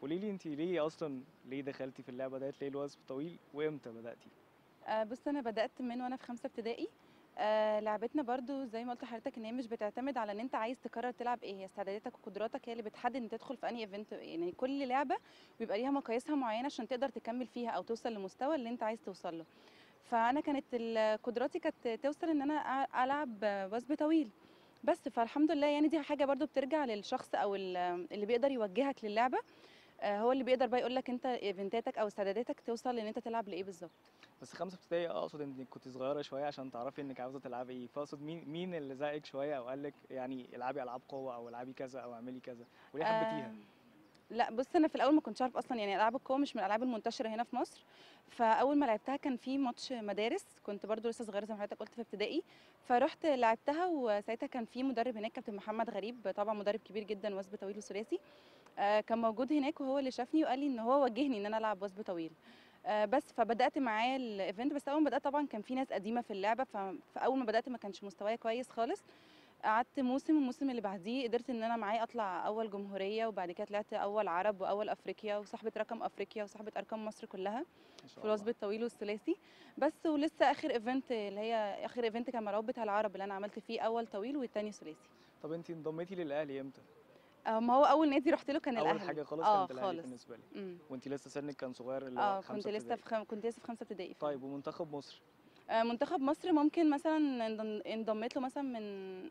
قولي لي انت ليه اصلا ليه دخلتي في اللعبه ديت ليه الوثب طويل وامتى بداتي آه، بص انا بدات من وانا في خمسه ابتدائي آه، لعبتنا برضو زي ما قلت لحضرتك ان هي مش بتعتمد على ان انت عايز تقرر تلعب ايه هي استعداداتك وقدراتك هي اللي بتحدد ان تدخل في انهي ايفنت يعني كل لعبه بيبقى ليها مقاييسها معينه عشان تقدر تكمل فيها او توصل للمستوى اللي انت عايز توصل له فانا كانت ال- قدراتي كانت توصل ان انا أ- العب وثب طويل بس فالحمد لله يعني دي حاجه برضو بترجع للشخص او ال- اللي بيقدر يوجهك للعبه آه، هو اللي بيقدر بقى يقول لك انت ايفنتاتك او استعداداتك توصل ان انت تلعب لايه بالظبط بس خمسه ابتدائي اقصد انك كنت صغيره شويه عشان تعرفي انك عاوزه تلعبي ايه فاقصد مين مين اللي زقك شويه او قال لك يعني العبي العاب قوه او العبي كذا او اعملي كذا وليه حبيتيها آه، لا بص انا في الاول ما كنتش عارف اصلا يعني العاب القوه مش من الالعاب المنتشره هنا في مصر فاول ما لعبتها كان في ماتش مدارس كنت برضو لسه صغيره زي ما حضرتك قلت في ابتدائي فرحت لعبتها وساعتها كان في مدرب هناك كابتن محمد غريب طبعا مدرب كبير جدا وثب طويل وثلاثي آه، كان موجود هناك وهو اللي شافني وقال لي ان هو وجهني ان انا العب وثب طويل آه، بس فبدات معاه الايفنت بس اول ما بدات طبعا كان في ناس قديمه في اللعبه ف- فاول ما بدات ما كانش مستواي كويس خالص قعدت موسم الموسم اللي بعديه قدرت ان انا معايا اطلع اول جمهوريه وبعد كده طلعت اول عرب واول افريقيا وصاحبه رقم افريقيا وصاحبه ارقام مصر كلها ما في شاء الوثب الله الطويل والثلاثي بس ولسه اخر ايفنت اللي هي اخر ايفنت كان ملعوب بتاع العرب اللي انا عملت فيه اول طويل والتاني ثلاثي طب انت انضميتي للاهلي امتى آه، ما هو اول نادي رحت له كان اول الاهلي حاجه خالص اه كانت الاهلي خالص بالنسبه لي امم وانت لسه سنك كان صغير اللي هو اه خمسة كنت لسه ابتدائي. في خم... كنت لسه في خمسه ابتدائي فعلا. طيب ومنتخب مصر آه منتخب مصر ممكن مثلا انضم- انضميت له مثلا من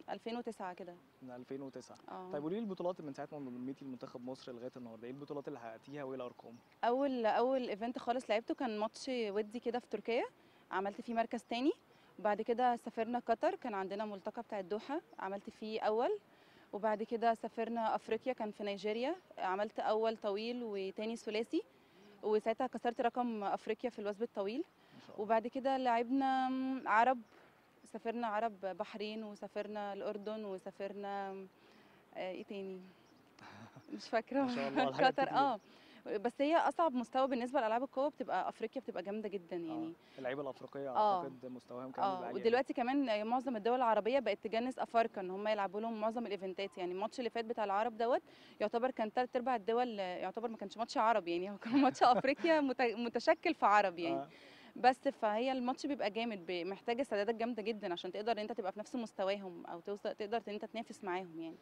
2009 كده من 2009 اه طيب قولي لي البطولات من ساعه ما انضميتي لمنتخب مصر لغايه النهارده ايه البطولات اللي حققتيها وايه الارقام اول اول ايفنت خالص لعبته كان ماتش ودي كده في تركيا عملت فيه مركز تاني وبعد كده سافرنا قطر كان عندنا ملتقى بتاع الدوحة عملت فيه اول وبعد كده سافرنا افريقيا كان في نيجيريا عملت اول طويل وتاني ثلاثي وساعتها كسرت رقم افريقيا في الوثب الطويل ما شاء الله وبعد كده لعبنا عرب سافرنا عرب بحرين وسافرنا الاردن وسافرنا آه، ايه تاني مش فاكره ما شاء الله، الحاجات قطر كتير. اه بس هي اصعب مستوى بالنسبه لالعاب القوه بتبقى افريقيا بتبقى جامده جدا يعني آه. اللعيبه الافريقيه آه. اعتقد مستواهم كان بيبقى اه عالي أوي. ودلوقتي كمان معظم الدول العربيه بقت تجنس افارقه ان هم يلعبوا لهم معظم الايفنتات يعني الماتش اللي فات بتاع العرب دوت يعتبر كان ثلاث ارباع الدول يعتبر ما كانش ماتش عربي يعني هو كان ماتش افريقيا مت- متشكل في عرب يعني آه. بس فهي الماتش بيبقى جامد بي- محتاج استعدادات جامده جدا عشان تقدر ان انت تبقى في نفس مستواهم او توصل تقدر ان انت تنافس معاهم يعني